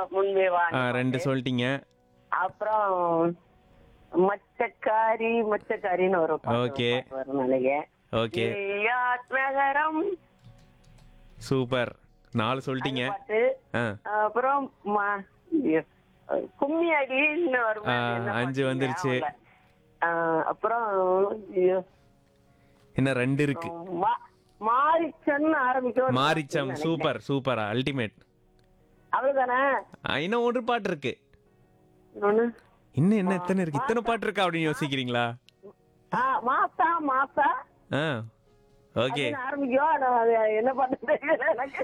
முன்பே வா ஆ, ரெண்டு சொல்லிட்டீங்க அப்புறம் மச்சக்காரி மச்சக்காரின்னு ஒரு பாட்டு Okay. வரும் நினைக்கிறேன் ஓகே நகரம் சூப்பர் நாலு சொல்லிட்டீங்க பாட்டு ஆ அப்புறம் ம- yes. கும்மி அடின்னு ஒரு ஆ, அஞ்சு வந்துருச்சு. அப்புறம் ஐயோ, இன்னும் ரெண்டு இருக்கு மா- மாரிச்சன்னு ஆரம்பிக்கும் ஒரு மாரிச்சம் பாட்டு சூப்பர் சூப்பர் அல்டிமேட் அவ்வளவுதானே இன்னும் ஒரு பாட்டு இருக்கு இன்னொன்னு இன்னும் என்ன எத்தனை இருக்கு இத்தனை பாட்டு இருக்கா அப்படின்னு யோசிக்கிறீங்களா ஆ, மாசா மாசா ஆ ஓகே அப்படின்னு ஆரம்பிக்கும் ஆனா அது என்ன பண்ண தெரியல எனக்கு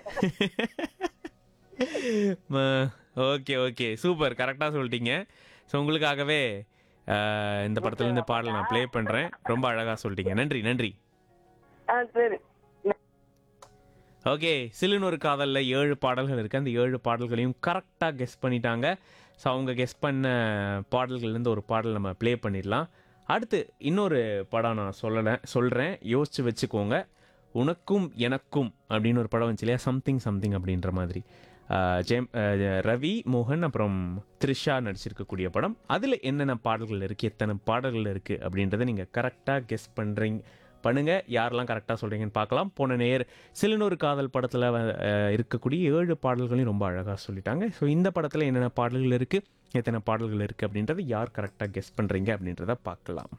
ஓகே ஓகே சூப்பர் கரெக்டாக சொல்லிட்டீங்க ஸோ உங்களுக்காகவே ஆ, இந்த படத்துல இந்த பாடல் நான் ப்ளே பண்றேன் ரொம்ப அழகா சொல்லிட்டீங்க நன்றி நன்றி ஆ, சரி ஓகே சிலுன்னு ஒரு காதலில் ஏழு பாடல்கள் இருக்குது அந்த ஏழு பாடல்களையும் கரெக்டாக கெஸ் பண்ணிட்டாங்க ஸோ அவங்க கெஸ் பண்ண பாடல்கள்லேருந்து ஒரு பாடல் நம்ம ப்ளே பண்ணிடலாம் அடுத்து இன்னொரு படம் நான் சொல்லலை சொல்கிறேன் யோசித்து வச்சுக்கோங்க உனக்கும் எனக்கும் அப்படின்னு ஒரு படம் வந்துச்சு இல்லையா சம்திங் சம்திங் அப்படின்ற மாதிரி ஆஹ் ஜெயம் ஆஹ் ரவி மோகன் அப்புறம் த்ரிஷா நடிச்சிருக்கக்கூடிய படம் அதில் என்னென்ன பாடல்கள் இருக்குது எத்தனை பாடல்கள் இருக்குது அப்படின்றத நீங்கள் கரெக்டாக கெஸ் பண்ணுறீங்க பண்ணுங்க யாரெல்லாம் கரெக்டாக சொல்கிறீங்கன்னு பார்க்கலாம் போன நேர் சிலனொரு காதல் படத்தில் இருக்கக்கூடிய ஏழு பாடல்களையும் ரொம்ப அழகாக சொல்லிட்டாங்க ஸோ இந்த படத்தில் என்னென்ன பாடல்கள் இருக்குது எத்தனை பாடல்கள் இருக்குது அப்படின்றத யார் கரெக்டாக கெஸ் பண்ணுறீங்க அப்படின்றத பார்க்கலாம்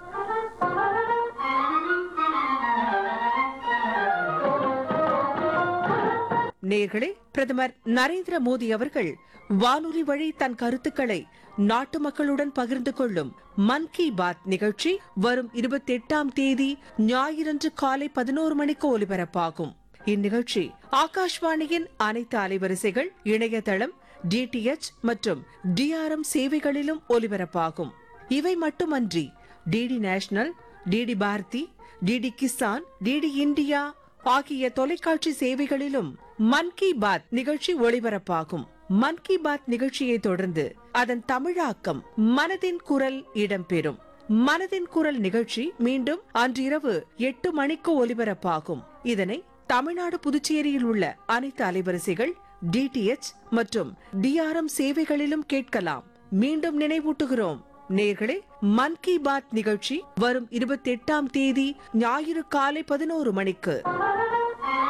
நேர்களே பிரதமர் நரேந்திர மோடி அவர்கள் வானொலி வழி தன் கருத்துக்களை நாட்டு மக்களுடன் பகிர்ந்து கொள்ளும் மன் கி பாத் நிகழ்ச்சி வரும் இருபத்தி எட்டாம் தேதி ஞாயிறன்று காலை பதினோரு மணிக்கு ஒலிபரப்பாகும் இந்நிகழ்ச்சி ஆகாஷ்வாணியின் அனைத்து அலைவரிசைகள் இணையதளம் டிடிஎச் மற்றும் டிஆர்எம் சேவைகளிலும் ஒலிபரப்பாகும் இவை மட்டுமன்றி DD National DD Bharati DD Kisan DD India ஆகிய தொலைக்காட்சி சேவைகளிலும் மன் கி பாத் நிகழ்ச்சி ஒளிபரப்பாகும் மன் கி பாத் நிகழ்ச்சியை தொடர்ந்து அதன் தமிழாக்கம் மனதின் குரல் இடம்பெறும் மனதின் குரல் நிகழ்ச்சி மீண்டும் அன்றிரவு எட்டு மணிக்கு ஒலிபரப்பாகும் இதனை தமிழ்நாடு புதுச்சேரியில் உள்ள அனைத்து அலைவரிசைகள் டிடிஎச் மற்றும் டிஆர்எம் சேவைகளிலும் கேட்கலாம் மீண்டும் நினைவூட்டுகிறோம் நேர்களே மன் கி பாத் நிகழ்ச்சி வரும் இருபத்தி எட்டாம் தேதி ஞாயிறு காலை பதினோரு மணிக்கு